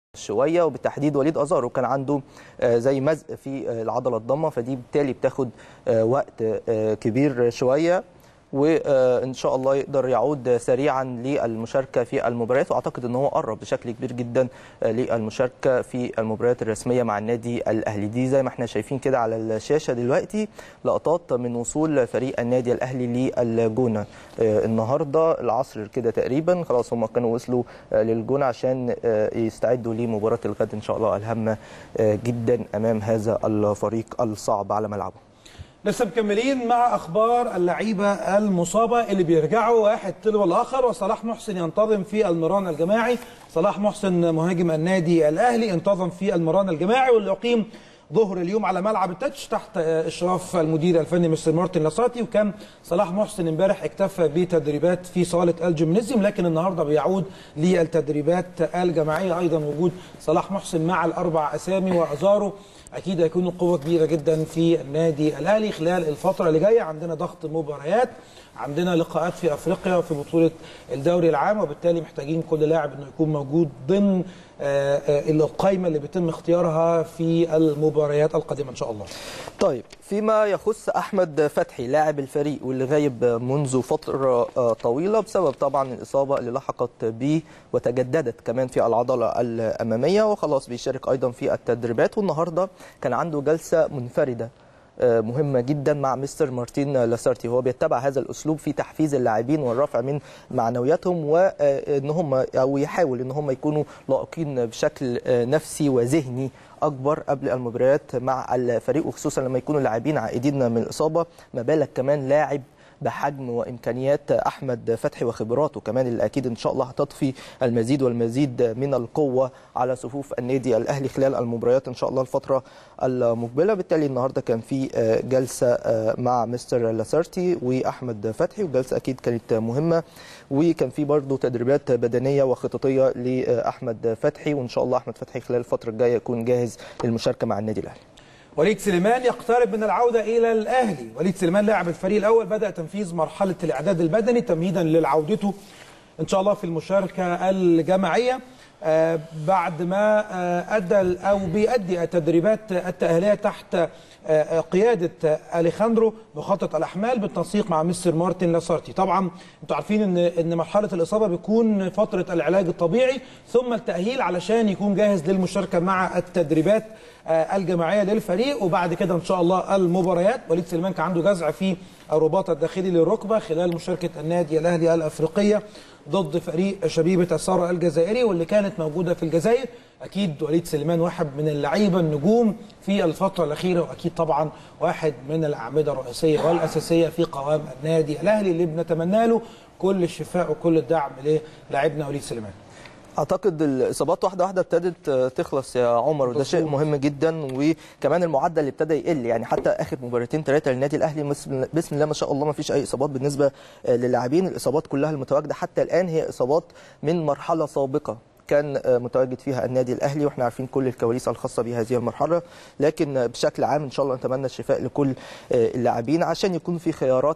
شويه وبالتحديد وليد ازارو كان عنده آه، زي مزق في آه، العضله الضمه فدي بالتالي بتاخد آه، وقت آه، كبير شويه وان شاء الله يقدر يعود سريعا للمشاركه في المباريات واعتقد ان هو قرب بشكل كبير جدا آه، للمشاركه في المباريات الرسميه مع النادي الاهلي دي زي ما احنا شايفين كده على الشاشه دلوقتي لقطات من وصول فريق النادي الاهلي للجونه آه، النهارده العصر كده تقريبا خلاص هم كانوا وصلوا آه، للجونه عشان آه، يستعدوا لمباراه الغد ان شاء الله الهامه آه، جدا امام هذا الفريق الصعب على ملعبه لسه مكملين مع اخبار اللعيبه المصابه اللي بيرجعوا واحد تلو الاخر وصلاح محسن ينتظم في المران الجماعي صلاح محسن مهاجم النادي الاهلي انتظم في المران الجماعي واللي يقيم ظهر اليوم على ملعب التتش تحت اشراف المدير الفني مستر مارتن لاساتي وكان صلاح محسن امبارح اكتفى بتدريبات في صاله الجيمنازيوم لكن النهارده بيعود للتدريبات الجماعيه ايضا وجود صلاح محسن مع الاربع اسامي وازارو اكيد هيكونوا قوه كبيره جدا في النادي الاهلي خلال الفتره اللي جايه عندنا ضغط مباريات عندنا لقاءات في افريقيا وفي بطوله الدوري العام وبالتالي محتاجين كل لاعب انه يكون موجود ضمن آه، آه، القائمه اللي بيتم اختيارها في المباريات القادمه ان شاء الله. طيب فيما يخص احمد فتحي لاعب الفريق واللي غايب منذ فتره آه، طويله بسبب طبعا الاصابه اللي لحقت به وتجددت كمان في العضله الاماميه وخلاص بيشارك ايضا في التدريبات والنهارده كان عنده جلسه منفرده آه، مهمه جدا مع مستر مارتين لاسارتي هو بيتبع هذا الاسلوب في تحفيز اللاعبين والرفع من معنوياتهم وان هم او يحاول ان هم يكونوا لائقين بشكل آه، نفسي وذهني اكبر قبل المباريات مع الفريق وخصوصا لما يكونوا اللاعبين عائدين من الاصابه ما بالك كمان لاعب بحجم وامكانيات احمد فتحي وخبراته كمان اللي اكيد ان شاء الله هتضفي المزيد والمزيد من القوه على صفوف النادي الاهلي خلال المباريات ان شاء الله الفتره المقبله بالتالي النهارده كان في آه، جلسه آه، مع مستر لاسارتي واحمد فتحي وجلسه اكيد كانت مهمه وكان في برضه تدريبات بدنيه وخططيه لاحمد فتحي وان شاء الله احمد فتحي خلال الفتره الجايه يكون جاهز للمشاركه مع النادي الاهلي وليد سليمان يقترب من العودة إلى الأهلي وليد سليمان لاعب الفريق الأول بدأ تنفيذ مرحلة الإعداد البدني تمهيدا لعودته إن شاء الله في المشاركة الجماعية آه، بعد ما آه، أدى أو بيأدي التدريبات التأهيلية تحت آه، آه، قيادة أليخاندرو مخطط الأحمال بالتنسيق مع مستر مارتن لاسارتي طبعا انتوا عارفين ان ان مرحلة الإصابة بيكون فترة العلاج الطبيعي ثم التأهيل علشان يكون جاهز للمشاركة مع التدريبات آه، الجماعيه للفريق وبعد كده ان شاء الله المباريات وليد سليمان كان عنده جزع في الرباط الداخلي للركبه خلال مشاركه النادي الاهلي الافريقيه ضد فريق شبيبه الثوره الجزائري واللي كانت موجوده في الجزائر اكيد وليد سليمان واحد من اللعيبه النجوم في الفتره الاخيره واكيد طبعا واحد من الاعمده الرئيسيه والاساسيه في قوام النادي الاهلي اللي بنتمنى له كل الشفاء وكل الدعم للاعبنا وليد سليمان اعتقد الاصابات واحده واحده ابتدت تخلص يا عمر وده شيء مهم جدا وكمان المعدل اللي ابتدى يقل يعني حتى اخر مباراتين ثلاثه للنادي الاهلي بسم بسم الله ما شاء الله ما فيش اي اصابات بالنسبه للاعبين الاصابات كلها المتواجده حتى الان هي اصابات من مرحله سابقه كان متواجد فيها النادي الاهلي واحنا عارفين كل الكواليس الخاصه بهذه المرحله لكن بشكل عام ان شاء الله نتمنى الشفاء لكل اللاعبين عشان يكون في خيارات